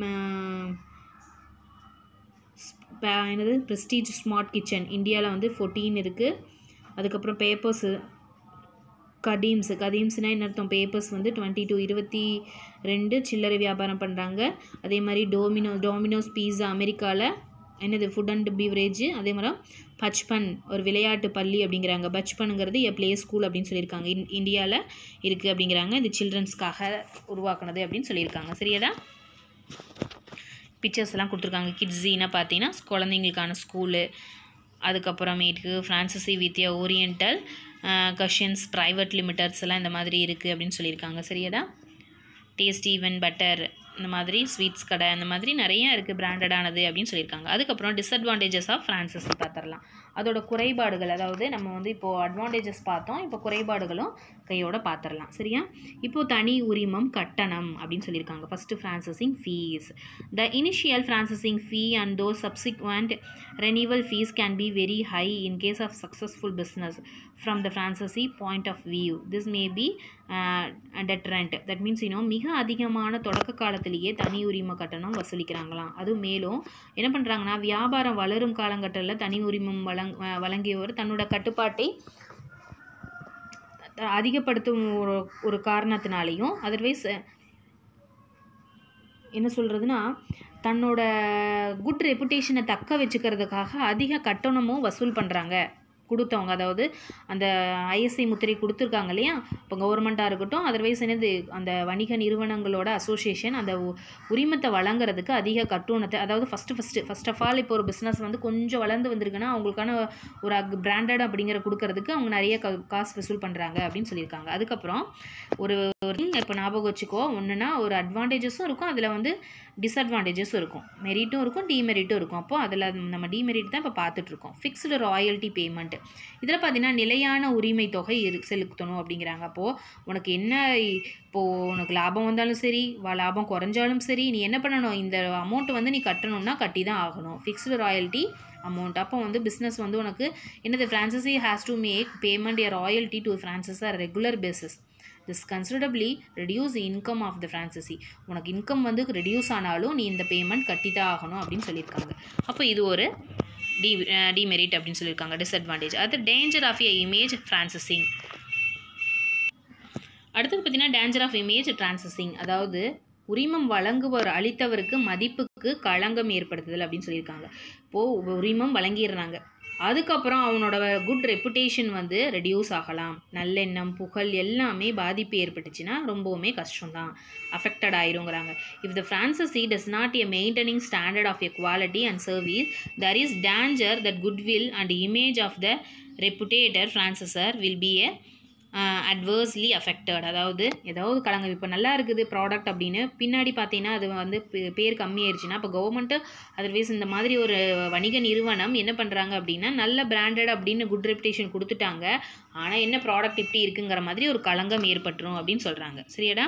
பே என்னது ப்ரெஸ்டீஜ் ஸ்மார்ட் கிச்சன் இந்தியாவில் வந்து ஃபோர்டீன் இருக்குது அதுக்கப்புறம் பேப்பர்ஸு கடீம்ஸு கதீம்ஸ்னால் என்ன அர்த்தம் பேப்பர்ஸ் வந்து டுவெண்ட்டி டூ இருபத்தி ரெண்டு சில்லறை வியாபாரம் பண்ணுறாங்க அதே மாதிரி டோமினோ டோமினோஸ் பீஸா அமெரிக்காவில் என்னது ஃபுட் அண்ட் பீவரேஜ் அதே மாதிரி பச்பன் ஒரு விளையாட்டு பள்ளி அப்படிங்கிறாங்க பச்பனுங்கிறது எ ப்ளே ஸ்கூல் அப்படின்னு சொல்லியிருக்காங்க இன் இந்தியாவில் இருக்குது அப்படிங்கிறாங்க இது சில்ட்ரன்ஸ்க்காக உருவாக்குனது அப்படின்னு சொல்லியிருக்காங்க சரியாடா பிக்சர்ஸ்லாம் கொடுத்துருக்காங்க கிட்ஸின்னா பார்த்தீங்கன்னா குழந்தைங்களுக்கான ஸ்கூலு அதுக்கப்புறமேட்டுக்கு ஃப்ரான்சிசி வித்யா ஓரியண்டல் கஷியன்ஸ் ப்ரைவேட் லிமிட்டர்ஸ் எல்லாம் இந்த மாதிரி இருக்குது அப்படின்னு சொல்லியிருக்காங்க சரியாடா டேஸ்ட் ஈவன் பட்டர் இந்த மாதிரி ஸ்வீட்ஸ் கடை அந்த மாதிரி நிறைய இருக்குது பிராண்டடானது அப்படின்னு சொல்லியிருக்காங்க அதுக்கப்புறம் டிஸ்அட்வான்டேஜஸ் ஆஃப் ஃப்ரான்சஸ் பார்த்துடலாம் அதோட குறைபாடுகள் அதாவது நம்ம வந்து இப்போது அட்வான்டேஜஸ் பார்த்தோம் இப்போ குறைபாடுகளும் கையோட பார்த்துடலாம் சரியா இப்போது தனி உரிமம் கட்டணம் அப்படின்னு சொல்லியிருக்காங்க first franchising fees the initial franchising fee and though subsequent renewal fees can be very high in case of successful business from the franchisee point of view this may be deterrent that means இன்னும் மிக அதிகமான தொடக்க காலத்திலேயே தனி உரிம கட்டணம் வசூலிக்கிறாங்களாம் அதுவும் மேலும் என்ன பண்ணுறாங்கன்னா வியாபாரம் வளரும் காலகட்டத்தில் தனி உரிமம் வழங் வழங்கியவர் தன்னோட கட்டுப்பாட்டை அதிகப்படுத்தும் ஒரு ஒரு காரணத்தினாலையும் அதர்வைஸ் என்ன சொல்கிறதுனா தன்னோட குட் ரெப்புடேஷனை தக்க வச்சுக்கிறதுக்காக அதிக கட்டணமும் வசூல் பண்ணுறாங்க கொடுத்தவங்க அதாவது அந்த ஐஎஸ்ஐ முத்திரை கொடுத்துருக்காங்க இல்லையா இப்போ கவர்மெண்ட்டாக இருக்கட்டும் அதர்வைஸ் என்னது அந்த வணிக நிறுவனங்களோட அசோசியேஷன் அந்த உ- உரிமத்தை வழங்குறதுக்கு அதிக கட்டணத்தை அதாவது first first first of all இப்போ ஒரு பிஸ்னஸ் வந்து கொஞ்சம் வளர்ந்து வந்திருக்குன்னா அவங்களுக்கான ஒரு பிராண்டட் அப்படிங்கிற கொடுக்கறதுக்கு அவங்க நிறைய க காசு வசூல் பண்ணுறாங்க அப்படின்னு சொல்லியிருக்காங்க அதுக்கப்புறம் ஒரு இப்போ ஞாபகம் வச்சுக்கோ ஒன்றுனா ஒரு அட்வான்டேஜஸும் இருக்கும் அதில் வந்து டிஸ்அட்வான்டேஜஸும் இருக்கும் மெரிட்டும் இருக்கும் டிமெரிட்டும் இருக்கும் அப்போ அதில் நம்ம டிமெரிட் தான் இப்போ பார்த்துட்ருக்கோம் ஃபிக்ஸ்டு ராயல்ட்டி பேமெண்ட் இதில் பார்த்தீங்கன்னா நிலையான உரிமை தொகை இரு செலுத்தணும் அப்படிங்கிறாங்க அப்போது உனக்கு என்ன இப்போது உனக்கு லாபம் வந்தாலும் சரி வ- லாபம் குறைஞ்சாலும் சரி நீ என்ன பண்ணணும் இந்த அமௌண்ட் வந்து நீ கட்டணும்னா கட்டி தான் ஆகணும் ஃபிக்ஸ்டு ராயல்ட்டி அமௌண்ட் அப்போ வந்து பிஸ்னஸ் வந்து உனக்கு என்னது franchisee has to make payment a royalty to franchise or regular basis this considerably reduce income of the franchisee உனக்கு இன்கம் வந்து ரெடியூஸ் ஆனாலும் நீ இந்த பேமெண்ட் கட்டி தான் ஆகணும் அப்படின்னு சொல்லியிருக்காங்க அப்போ இது ஒரு டி டிமெரிட் அப்படின்னு சொல்லியிருக்காங்க டிஸ்அட்வான்டேஜ் அது danger of a image franchising அடுத்தது பார்த்தீங்கன்னா டேஞ்சர் ஆஃப் இமேஜ் டிரான்சஸிங் அதாவது உரிமம் வழங்குவர் அளித்தவருக்கு மதிப்புக்கு களங்கம் ஏற்படுத்துதல் அப்படின்னு சொல்லியிருக்காங்க இப்போது உரிமம் வழங்கிடுறாங்க அதுக்கப்புறம் அவனோட குட் ரெப்புடேஷன் வந்து ரெடியூஸ் ஆகலாம் நல்லெண்ணம் புகழ் எல்லாமே பாதிப்பு ஏற்பட்டுச்சுன்னா ரொம்பவுமே கஷ்டம்தான் அஃபெக்டட் ஆயிருங்கிறாங்க if the franchisee does not a maintaining standard of a quality and service there is danger that goodwill and image of the reputated franchisor will be a adversely affected அதாவது ஏதாவது கலங்க இப்போ நல்லா இருக்குது ப்ராடக்ட் அப்படின்னு பின்னாடி பார்த்தீங்கன்னா அது வந்து பே- பேர் கம்மியாயிருச்சுன்னா இப்போ கவர்மெண்ட்டு அதர்வைஸ் இந்த மாதிரி ஒரு வணிக நிறுவனம் என்ன பண்ணுறாங்க அப்படின்னா நல்ல பிராண்டட் அப்படின்னு குட் ரெப்புடேஷன் கொடுத்துட்டாங்க ஆனால் என்ன ப்ராடக்ட் இப்படி இருக்குங்கிற மாதிரி ஒரு களங்கம் ஏற்பட்டுரும் அப்படின்னு சொல்கிறாங்க சரியாடா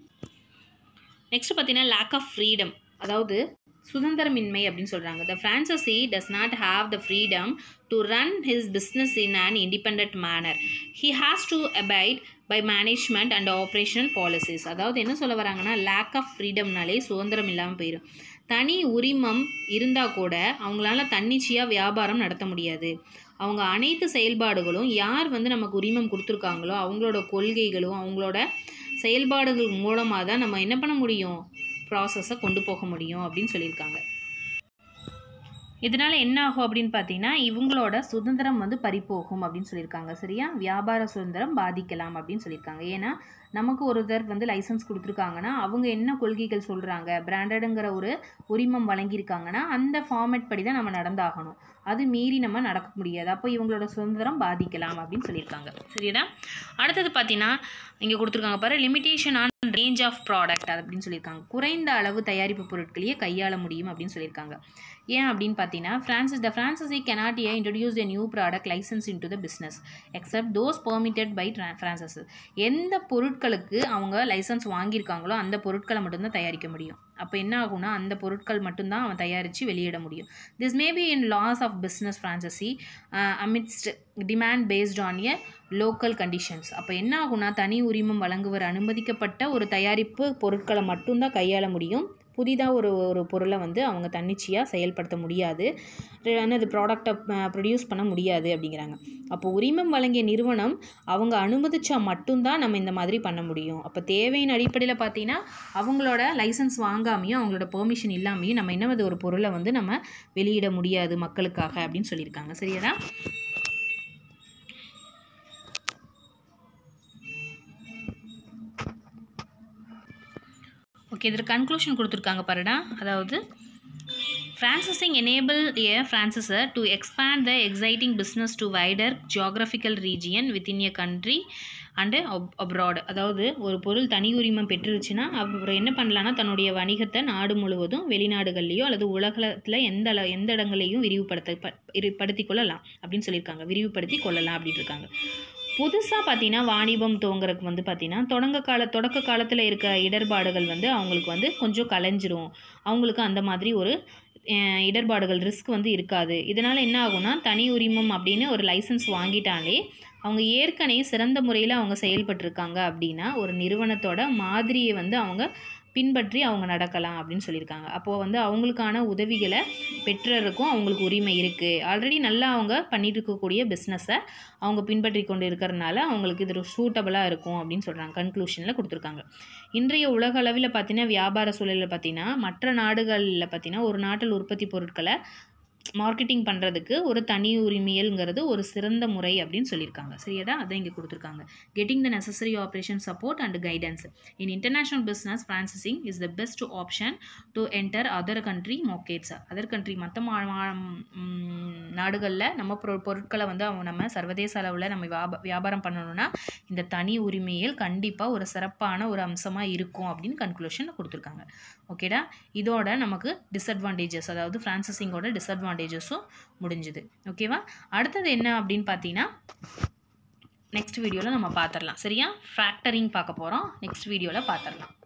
நெக்ஸ்ட் பார்த்தீங்கன்னா லேக் ஆஃப் ஃப்ரீடம் அதாவது சுதந்திரமின்மை அப்படின்னு சொல்கிறாங்க the franchisee does not have the freedom to run his business in an independent manner he has to abide by management and operational policies அதாவது என்ன சொல்ல வராங்கன்னா லேக் ஆஃப் ஃப்ரீடம்னாலே சுதந்திரம் இல்லாமல் போயிடும் தனி உரிமம் இருந்தால் கூட அவங்களால தன்னிச்சையாக வியாபாரம் நடத்த முடியாது அவங்க அனைத்து செயல்பாடுகளும் யார் வந்து நமக்கு உரிமம் கொடுத்துருக்காங்களோ அவங்களோட கொள்கைகளும் அவங்களோட செயல்பாடுகள் மூலமாக தான் நம்ம என்ன பண்ண முடியும் ப்ராசஸை கொண்டு போக முடியும் அப்படின்னு சொல்லியிருக்காங்க இதனால் என்ன ஆகும் அப்படின்னு பார்த்தீங்கன்னா இவங்களோட சுதந்திரம் வந்து பறிப்போகும் அப்படின்னு சொல்லியிருக்காங்க சரியா வியாபார சுதந்திரம் பாதிக்கலாம் அப்படின்னு சொல்லியிருக்காங்க ஏன்னா நமக்கு ஒருத்தர் வந்து லைசன்ஸ் கொடுத்துருக்காங்கன்னா அவங்க என்ன கொள்கைகள் சொல்கிறாங்க பிராண்டடுங்கிற ஒரு உரிமம் வழங்கியிருக்காங்கன்னா அந்த ஃபார்மேட் படி தான் நம்ம நடந்தாகணும் அது மீறி நம்ம நடக்க முடியாது அப்போ இவங்களோட சுதந்திரம் பாதிக்கலாம் அப்படின்னு சொல்லியிருக்காங்க சரியா அடுத்தது பார்த்தீங்கன்னா இங்கே கொடுத்துருக்காங்க பாரு limitation on range of product அப்படின்னு சொல்லியிருக்காங்க குறைந்த அளவு தயாரிப்பு பொருட்களையே கையாள முடியும் அப்படின்னு சொல்லியிருக்காங்க ஏன் அப்படின்னு பார்த்தீங்கன்னா franchise the franchisee cannot a introduce a new product licence into the business except those permitted by franchise எந்த பொருட்களுக்கு அவங்க லைசன்ஸ் வாங்கியிருக்காங்களோ அந்த பொருட்களை மட்டும்தான் தயாரிக்க முடியும் அப்போ என்ன ஆகும்னா அந்த பொருட்கள் மட்டும்தான் அவன் தயாரித்து வெளியிட முடியும் this may be in loss of business franchisee amidst demand based on a local conditions அப்போ என்ன ஆகும்னா தனி உரிமம் வழங்குவர் அனுமதிக்கப்பட்ட ஒரு தயாரிப்பு பொருட்களை மட்டும்தான் கையாள முடியும் புதிதாக ஒரு ஒரு பொருளை வந்து அவங்க தன்னிச்சையாக செயல்படுத்த முடியாது ரெ- என்னது ப்ராடக்டை ப்ரொடியூஸ் பண்ண முடியாது அப்படிங்கிறாங்க அப்போ உரிமம் வழங்கிய நிறுவனம் அவங்க அனுமதிச்சா மட்டும்தான் நம்ம இந்த மாதிரி பண்ண முடியும் அப்போ தேவையின் அடிப்படையில் பார்த்தீங்கன்னா அவங்களோட லைசன்ஸ் வாங்காமையும் அவங்களோட பெர்மிஷன் இல்லாமையும் நம்ம என்ன ஒரு பொருளை வந்து நம்ம வெளியிட முடியாது மக்களுக்காக அப்படின்னு சொல்லியிருக்காங்க சரியாடா ஓகே இதில் கன்க்ளூஷன் கொடுத்துருக்காங்க பாருடா அதாவது Franchising enable a franchisor to expand the exciting business to wider geographical region within a country and up abroad அதாவது ஒரு பொருள் தனி உரிமம் பெற்றுருச்சுன்னா அப்புறம் என்ன பண்ணலான்னா தன்னுடைய வணிகத்தை நாடு முழுவதும் வெளிநாடுகள்லையோ அல்லது உலகத்தில் எந்த அள எந்த இடங்களையும் விரிவுபடுத்த ப- இரு- படுத்திக் கொள்ளலாம் அப்படின்னு சொல்லியிருக்காங்க விரிவுபடுத்தி கொள்ளலாம் அப்படின்னு இருக்காங்க புதுசாக பார்த்தீங்கன்னா வாணிபம் துவங்குறதுக்கு வந்து பார்த்தீங்கன்னா தொடங்க கால தொடக்க காலத்தில் இருக்க இடர்பாடுகள் வந்து அவங்களுக்கு வந்து கொஞ்சம் கலைஞ்சிரும் அவங்களுக்கு அந்த மாதிரி ஒரு அஹ், இடர்பாடுகள் ரிஸ்க் வந்து இருக்காது இதனால் என்ன ஆகும்னா தனி உரிமம் அப்படின்னு ஒரு லைசன்ஸ் வாங்கிட்டாலே அவங்க ஏற்கனவே சிறந்த முறையில் அவங்க செயல்பட்டிருக்காங்க அப்படின்னா ஒரு நிறுவனத்தோட மாதிரியை வந்து அவங்க பின்பற்றி அவங்க நடக்கலாம் அப்படின்னு சொல்லியிருக்காங்க அப்போது வந்து அவங்களுக்கான உதவிகளை பெற்றருக்கும் அவங்களுக்கு உரிமை இருக்குது ஆல்ரெடி நல்லா அவங்க பண்ணிட்டு இருக்கக்கூடிய பிஸ்னஸை அவங்க பின்பற்றி கொண்டு இருக்கிறதுனால அவங்களுக்கு இது சூட்டபுளாக இருக்கும் அப்படின்னு சொல்கிறாங்க கன்க்ளூஷனில் கொடுத்துருக்காங்க இன்றைய உலக அளவில் பார்த்தீங்கன்னா வியாபார சூழலில் பார்த்தீங்கன்னா மற்ற நாடுகளில் பார்த்தீங்கன்னா ஒரு நாட்டில் உற்பத்தி பொருட்களை மார்க்கெட்டிங் பண்ணுறதுக்கு ஒரு தனி உரிமையல்ங்கிறது ஒரு சிறந்த முறை அப்படின்னு சொல்லியிருக்காங்க சரியாடா அதான் இங்கே கொடுத்துருக்காங்க getting the necessary operation support and guidance in international business franchising is the best option to enter other country markets other country மற்ற நாடுகளில் நம்ம பொரு பொருட்களை வந்து அவங்க நம்ம சர்வதேச அளவில் நம்ம வியாப வியாபாரம் பண்ணணும்னா இந்த தனி உரிமையில் கண்டிப்பாக ஒரு சிறப்பான ஒரு அம்சமாக இருக்கும் அப்படின்னு கன்க்ளூஷன் கொடுத்துருக்காங்க ஓகேடா இதோட நமக்கு டிஸ்அட்வான்டேஜஸ் அதாவது ஃப்ரான்சிசிங்கோட டிஸ்அட்வான்டேஜஸும் முடிஞ்சுது ஓகேவா அடுத்தது என்ன அப்படின்னு பார்த்தீங்கன்னா நெக்ஸ்ட் வீடியோவில் நம்ம பார்த்துடலாம் சரியா ஃபேக்டரிங் பார்க்க போகிறோம் நெக்ஸ்ட் வீடியோவில் பார்த்துடலாம்